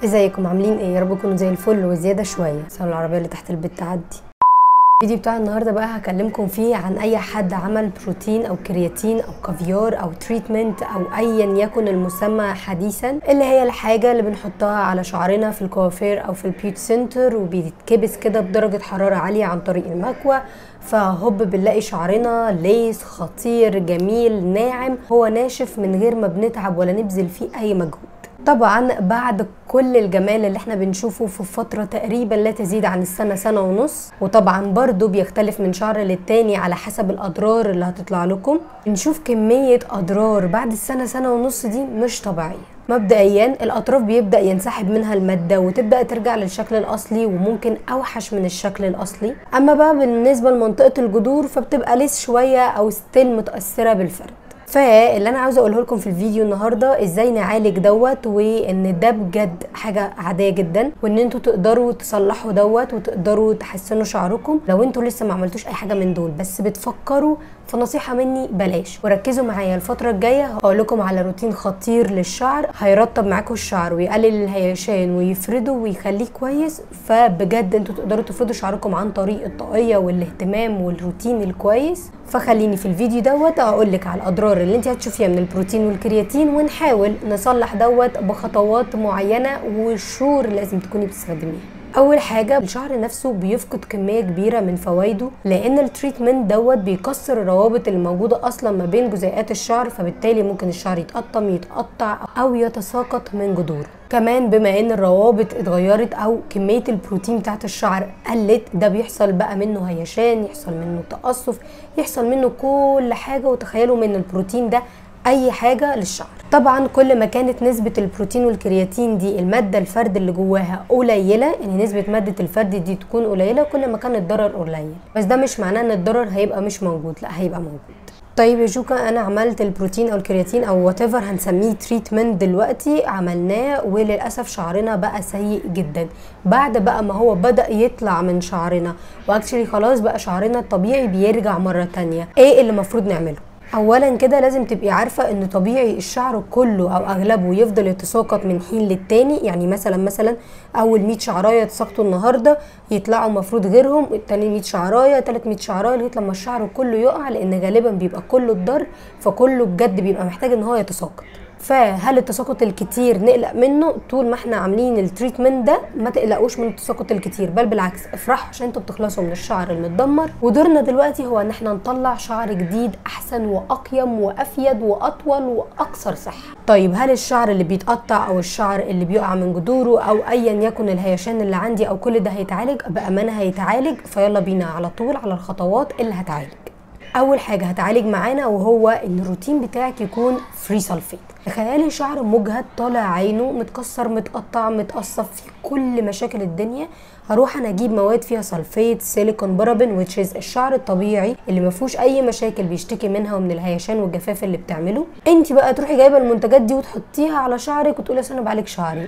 ازيكم عاملين ايه يا رب تكونوا زي الفل وزياده شويه سواء العربيه اللي تحت البيت تعدي الفيديو بتاع النهارده بقى هكلمكم فيه عن اي حد عمل بروتين او كرياتين او كافيار او تريتمنت او ايا يكن المسمى حديثا اللي هي الحاجه اللي بنحطها على شعرنا في الكوافير او في البيوت سنتر وبيتكبس كده بدرجه حراره عاليه عن طريق المكوى فهوب بنلاقي شعرنا ليس خطير جميل ناعم هو ناشف من غير ما بنتعب ولا نبذل فيه اي مجهود طبعا بعد كل الجمال اللي احنا بنشوفه في فترة تقريبا لا تزيد عن السنة سنة ونص وطبعا برضو بيختلف من شهر للتاني على حسب الأضرار اللي هتطلع لكم بنشوف كمية أضرار بعد السنة سنة ونص دي مش طبيعية مبدئيا الاطراف بيبدا ينسحب منها الماده وتبدا ترجع للشكل الاصلي وممكن اوحش من الشكل الاصلي اما بقى بالنسبه لمنطقه الجذور فبتبقى لسه شويه او ستيل متاثره بالفرد فاللي انا عاوزه اقوله لكم في الفيديو النهارده ازاي نعالج دوت وان ده بجد حاجه عاديه جدا وان انتوا تقدروا تصلحوا دوت وتقدروا تحسنوا شعركم لو انتوا لسه ما عملتوش اي حاجه من دول بس بتفكروا فنصيحه مني بلاش وركزوا معايا الفتره الجايه هقول لكم على روتين خطير للشعر هيرطب معاكم الشعر ويقلل الهيشان ويفرده ويخليه كويس فبجد انتوا تقدروا تفردوا شعركم عن طريق الطاقيه والاهتمام والروتين الكويس فخليني في الفيديو دوت اقول لك على الاضرار اللي انت هتشوفيها من البروتين والكرياتين ونحاول نصلح دوت بخطوات معينه وشهور لازم تكوني بتستخدميها اول حاجه الشعر نفسه بيفقد كميه كبيره من فوائده لان التريتمنت دوت بيكسر الروابط اللي موجوده اصلا ما بين جزيئات الشعر فبالتالي ممكن الشعر يتقطم يتقطع او يتساقط من جذوره كمان بما ان الروابط اتغيرت او كميه البروتين بتاعت الشعر قلت ده بيحصل بقى منه هيشان يحصل منه تقصف يحصل منه كل حاجه وتخيلوا من البروتين ده اي حاجه للشعر طبعا كل ما كانت نسبه البروتين والكرياتين دي الماده الفرد اللي جواها قليله يعني نسبه ماده الفرد دي تكون قليله كل ما كان الضرر قليل بس ده مش معناه ان الضرر هيبقى مش موجود لا هيبقى موجود طيب يا جوكا انا عملت البروتين او الكرياتين او وات ايفر هنسميه تريتمنت دلوقتي عملناه وللاسف شعرنا بقى سيء جدا بعد بقى ما هو بدا يطلع من شعرنا واكشلي خلاص بقى شعرنا الطبيعي بيرجع مره تانية ايه اللي المفروض نعمله اولا كده لازم تبقي عارفه ان طبيعي الشعر كله او اغلبه يفضل يتساقط من حين للتاني يعني مثلا مثلا اول 100 شعرايه اتساقطوا النهارده يطلعوا المفروض غيرهم التاني 100 شعرايه تالت 100 شعرايه لغايه لما الشعر كله يقع لان غالبا بيبقى كله الضر فكله بجد بيبقى محتاج ان هو يتساقط فهل التساقط الكتير نقلق منه طول ما احنا عاملين التريتمنت ده ما تقلقوش من التساقط الكتير بل بالعكس افرحوا عشان انتوا بتخلصوا من الشعر المتدمر ودورنا دلوقتي هو ان احنا نطلع شعر جديد احسن واقيم وافيد واطول واكثر صحه طيب هل الشعر اللي بيتقطع او الشعر اللي بيقع من جذوره او ايا يكن الهيشان اللي عندي او كل ده هيتعالج بامانه هيتعالج فيلا بينا على طول على الخطوات اللي هتعالج اول حاجه هتعالج معانا وهو ان الروتين بتاعك يكون فري سلفيت تخيلي شعر مجهد طالع عينه متكسر متقطع متقصف في كل مشاكل الدنيا هروح انا اجيب مواد فيها سلفيت سيليكون بارابين وتشيز الشعر الطبيعي اللي ما فيهوش اي مشاكل بيشتكي منها ومن الهيشان والجفاف اللي بتعمله انت بقى تروحي جايبه المنتجات دي وتحطيها على شعرك وتقولي انا بعالج شعري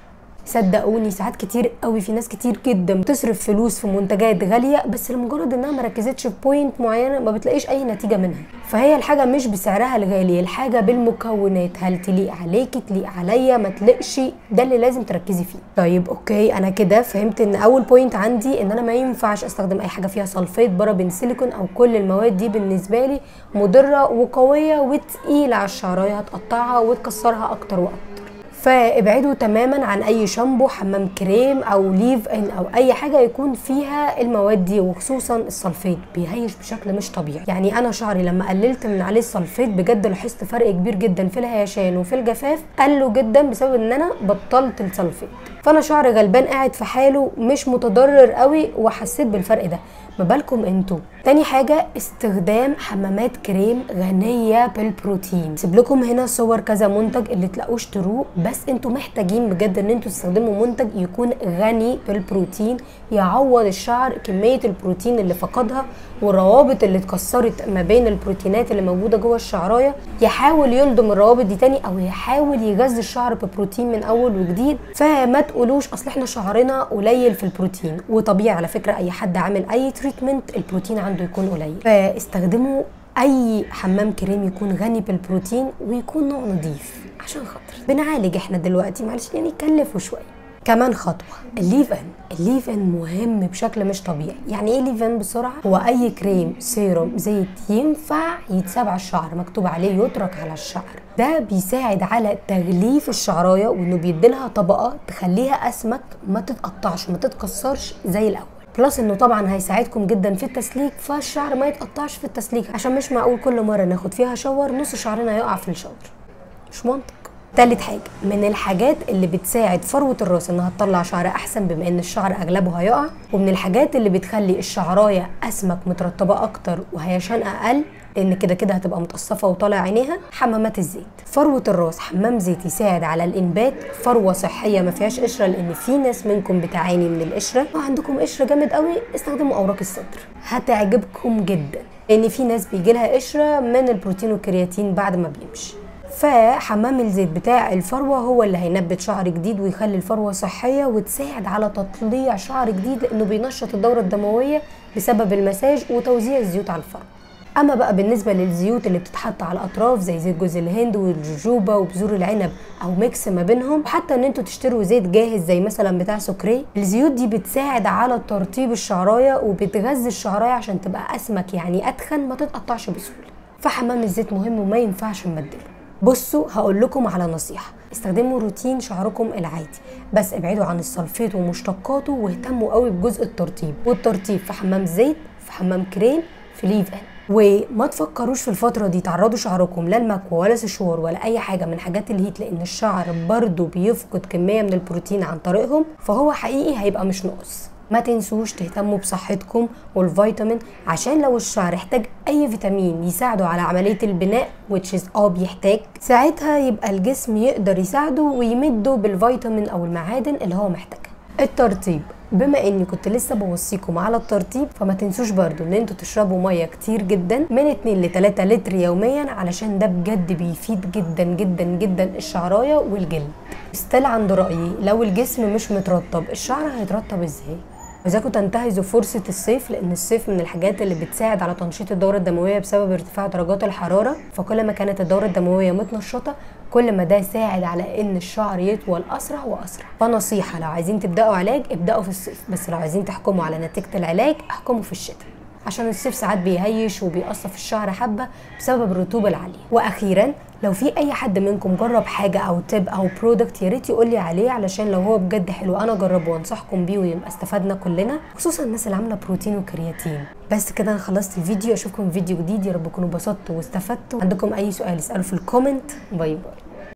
صدقوني ساعات كتير قوي في ناس كتير جدا بتصرف فلوس في منتجات غاليه بس لمجرد انها ما ركزتش في بوينت معينه ما بتلاقيش اي نتيجه منها فهي الحاجه مش بسعرها الغالي الحاجه بالمكونات هل تليق عليكي تليق عليا ما تليقش ده اللي لازم تركزي فيه طيب اوكي انا كده فهمت ان اول بوينت عندي ان انا ما ينفعش استخدم اي حاجه فيها سلفيت بارابين سيليكون او كل المواد دي بالنسبه لي مضره وقويه وتقيله على الشعرايه هتقطعها وتكسرها اكتر واكتر فابعدوا تماما عن اي شامبو حمام كريم او ليف ان او اي حاجه يكون فيها المواد دي وخصوصا السلفيت بيهيش بشكل مش طبيعي يعني انا شعري لما قللت من عليه السلفيت بجد لاحظت فرق كبير جدا في الهيشان وفي الجفاف قلوا جدا بسبب ان انا بطلت السلفيت فانا شعري غلبان قاعد في حاله مش متضرر قوي وحسيت بالفرق ده ما بالكم انتوا تاني حاجه استخدام حمامات كريم غنيه بالبروتين سيب لكم هنا صور كذا منتج اللي تلاقوه اشتروه بس انتوا محتاجين بجد ان انتوا تستخدموا منتج يكون غني بالبروتين يعوض الشعر كميه البروتين اللي فقدها والروابط اللي اتكسرت ما بين البروتينات اللي موجوده جوه الشعرايه يحاول يلضم الروابط دي تاني او يحاول يغذي الشعر ببروتين من اول وجديد فما تقولوش اصل احنا شعرنا قليل في البروتين وطبيعي على فكره اي حد عامل اي تريتمنت البروتين عنده يكون قليل فاستخدموا اي حمام كريم يكون غني بالبروتين ويكون نوع نضيف عشان خاطر بنعالج احنا دلوقتي معلش يعني كلفوا شويه كمان خطوه الليف ان الليف ان مهم بشكل مش طبيعي يعني ايه ليف ان بسرعه هو اي كريم سيروم زيت ينفع يتساب على الشعر مكتوب عليه يترك على الشعر ده بيساعد على تغليف الشعرايه وانه بيديلها طبقه تخليها اسمك ما تتقطعش ما تتكسرش زي الاول بلس انه طبعا هيساعدكم جدا في التسليك فالشعر ما يتقطعش في التسليك عشان مش معقول كل مره ناخد فيها شاور نص شعرنا يقع في الشاور مش منطق تالت حاجة من الحاجات اللي بتساعد فروة الراس انها تطلع شعر احسن بما ان الشعر اغلبه هيقع ومن الحاجات اللي بتخلي الشعراية اسمك مترطبة اكتر وهيشان اقل لان كده كده هتبقى متقصفه وطالع عينيها حمامات الزيت فروه الراس حمام زيت يساعد على الانبات فروه صحيه ما فيهاش قشره لان في ناس منكم بتعاني من القشره وعندكم قشره جامد قوي استخدموا اوراق الصدر هتعجبكم جدا لان في ناس بيجي لها قشره من البروتين والكرياتين بعد ما بيمشي فحمام الزيت بتاع الفروه هو اللي هينبت شعر جديد ويخلي الفروه صحيه وتساعد على تطليع شعر جديد لانه بينشط الدوره الدمويه بسبب المساج وتوزيع الزيوت على الفرو اما بقى بالنسبه للزيوت اللي بتتحط على الاطراف زي زيت جوز الهند والجوجوبا وبذور العنب او ميكس ما بينهم وحتى ان انتوا تشتروا زيت جاهز زي مثلا بتاع سكري الزيوت دي بتساعد على ترطيب الشعرايه وبتغذي الشعرايه عشان تبقى اسمك يعني اتخن ما تتقطعش بسهوله فحمام الزيت مهم وما ينفعش نبدله بصوا هقول لكم على نصيحه استخدموا روتين شعركم العادي بس ابعدوا عن السلفيت ومشتقاته واهتموا قوي بجزء الترطيب والترطيب في حمام زيت في حمام كريم في ليف ان وما تفكروش في الفترة دي تعرضوا شعركم لا المكوى ولا سشوار ولا أي حاجة من حاجات الهيت لأن الشعر برضو بيفقد كمية من البروتين عن طريقهم فهو حقيقي هيبقى مش ناقص ما تنسوش تهتموا بصحتكم والفيتامين عشان لو الشعر احتاج اي فيتامين يساعده على عمليه البناء which is اه بيحتاج ساعتها يبقى الجسم يقدر يساعده ويمده بالفيتامين او المعادن اللي هو محتاجها الترطيب بما اني كنت لسه بوصيكم على الترطيب فما تنسوش برضو ان انتوا تشربوا ميه كتير جدا من 2 ل 3 لتر يوميا علشان ده بجد بيفيد جدا جدا جدا الشعرايه والجلد ستيل عند رايي لو الجسم مش مترطب الشعر هيترطب ازاي عايزاكم تنتهزوا فرصة الصيف لأن الصيف من الحاجات اللي بتساعد على تنشيط الدورة الدموية بسبب ارتفاع درجات الحرارة فكل ما كانت الدورة الدموية متنشطة كل ما ده ساعد على ان الشعر يطول اسرع واسرع فنصيحة لو عايزين تبدأوا علاج ابدأوا في الصيف بس لو عايزين تحكموا على نتيجة العلاج احكموا في الشتاء عشان الصيف ساعات بيهيش وبيقصف الشعر حبة بسبب الرطوبة العالية واخيرا لو في اي حد منكم جرب حاجه او تب او برودكت يا ريت يقول لي عليه علشان لو هو بجد حلو انا اجربه وانصحكم بيه ويبقى استفدنا كلنا خصوصا الناس اللي عامله بروتين وكرياتين بس كده انا خلصت الفيديو اشوفكم في فيديو جديد يا رب تكونوا اتبسطتوا واستفدتوا عندكم اي سؤال اسالوا في الكومنت باي باي